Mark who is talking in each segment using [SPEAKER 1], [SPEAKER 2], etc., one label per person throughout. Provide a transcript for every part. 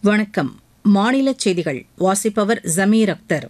[SPEAKER 1] வணக்கம் மாநிலச் செய்திகள் வாசிப்பவர் ஜமீர் அக்தர்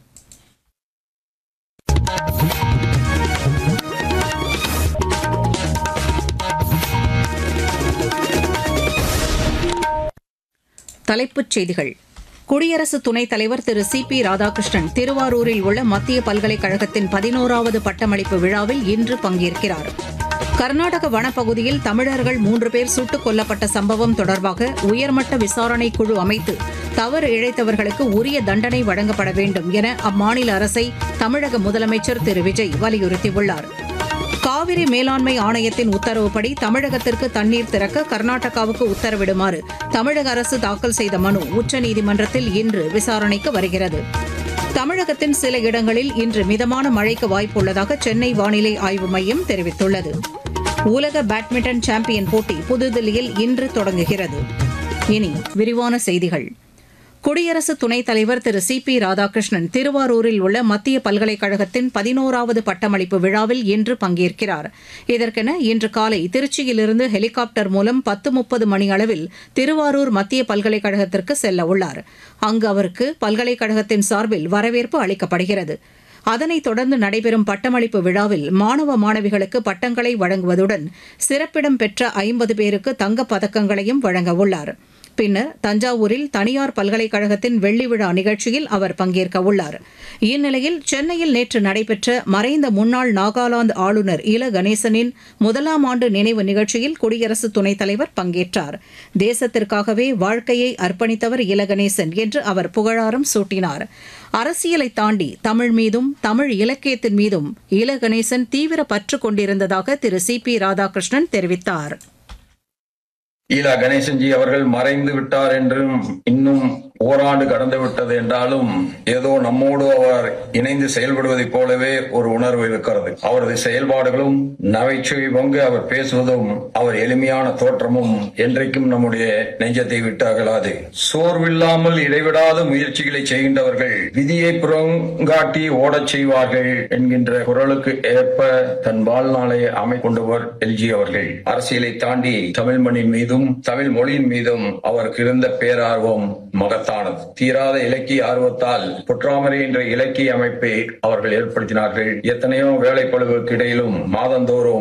[SPEAKER 1] தலைப்புச் செய்திகள் குடியரசு துணைத் தலைவர் திரு சி பி ராதாகிருஷ்ணன் திருவாரூரில் உள்ள மத்திய பல்கலைக்கழகத்தின் பதினோராவது பட்டமளிப்பு விழாவில் இன்று பங்கேற்கிறார் கர்நாடக வனப்பகுதியில் தமிழர்கள் மூன்று பேர் சுட்டுக் கொல்லப்பட்ட சம்பவம் தொடர்பாக உயர்மட்ட விசாரணை குழு அமைத்து தவறு இழைத்தவர்களுக்கு உரிய தண்டனை வழங்கப்பட வேண்டும் என அம்மாநில அரசை தமிழக முதலமைச்சர் திரு விஜய் வலியுறுத்தியுள்ளார் காவிரி மேலாண்மை ஆணையத்தின் உத்தரவுப்படி தமிழகத்திற்கு தண்ணீர் திறக்க கர்நாடகாவுக்கு உத்தரவிடுமாறு தமிழக அரசு தாக்கல் செய்த மனு உச்சநீதிமன்றத்தில் இன்று விசாரணைக்கு வருகிறது தமிழகத்தின் சில இடங்களில் இன்று மிதமான மழைக்கு வாய்ப்புள்ளதாக சென்னை வானிலை ஆய்வு மையம் தெரிவித்துள்ளது உலக பேட்மிண்டன் சாம்பியன் போட்டி புதுதில்லியில் இன்று தொடங்குகிறது இனி விரிவான செய்திகள் குடியரசு துணைத் தலைவர் திரு சி பி ராதாகிருஷ்ணன் திருவாரூரில் உள்ள மத்திய பல்கலைக்கழகத்தின் பதினோராவது பட்டமளிப்பு விழாவில் இன்று பங்கேற்கிறார் இதற்கென இன்று காலை திருச்சியிலிருந்து ஹெலிகாப்டர் மூலம் பத்து முப்பது மணி அளவில் திருவாரூர் மத்திய பல்கலைக்கழகத்திற்கு செல்ல உள்ளார் அங்கு அவருக்கு பல்கலைக்கழகத்தின் சார்பில் வரவேற்பு அளிக்கப்படுகிறது அதனைத் தொடர்ந்து நடைபெறும் பட்டமளிப்பு விழாவில் மாணவ மாணவிகளுக்கு பட்டங்களை வழங்குவதுடன் சிறப்பிடம் பெற்ற ஐம்பது பேருக்கு தங்கப் பதக்கங்களையும் வழங்க உள்ளார் பின்னர் தஞ்சாவூரில் தனியார் பல்கலைக்கழகத்தின் வெள்ளி விழா நிகழ்ச்சியில் அவர் பங்கேற்க உள்ளார் இந்நிலையில் சென்னையில் நேற்று நடைபெற்ற மறைந்த முன்னாள் நாகாலாந்து ஆளுநர் இல கணேசனின் முதலாம் ஆண்டு நினைவு நிகழ்ச்சியில் குடியரசு துணைத் தலைவர் பங்கேற்றார் தேசத்திற்காகவே வாழ்க்கையை அர்ப்பணித்தவர் இல கணேசன் என்று அவர் புகழாரம் சூட்டினார் அரசியலை தாண்டி தமிழ் மீதும் தமிழ் இலக்கியத்தின் மீதும் இல கணேசன் தீவிர பற்று கொண்டிருந்ததாக திரு சி பி ராதாகிருஷ்ணன் தெரிவித்தார்
[SPEAKER 2] ஈலா கணேசன்ஜி அவர்கள் மறைந்து விட்டார் என்றும் இன்னும் ஓராண்டு கடந்து விட்டது என்றாலும் ஏதோ நம்மோடு அவர் இணைந்து செயல்படுவதைப் போலவே ஒரு உணர்வு இருக்கிறது அவரது செயல்பாடுகளும் நகைச்சுவை பங்கு அவர் பேசுவதும் அவர் எளிமையான தோற்றமும் என்றைக்கும் நம்முடைய நெஞ்சத்தை விட்டு அகலாது சோர்வில்லாமல் இடைவிடாத முயற்சிகளை செய்கின்றவர்கள் விதியை புறங்காட்டி ஓடச் செய்வார்கள் என்கின்ற குரலுக்கு ஏற்ப தன் வாழ்நாளை அமைக்கொண்டவர் எல்ஜி அவர்கள் அரசியலை தாண்டி தமிழ் மண்ணின் மீதும் தமிழ் மொழியின் மீதும் அவருக்கு இருந்த பேரார்வம் மகத்தானது தீராத இலக்கிய ஆர்வத்தால் புற்றாமரை என்ற இலக்கிய அமைப்பை அவர்கள் ஏற்படுத்தினார்கள் எத்தனையோ வேலைப்பழுவுக்கு இடையிலும் மாதந்தோறும்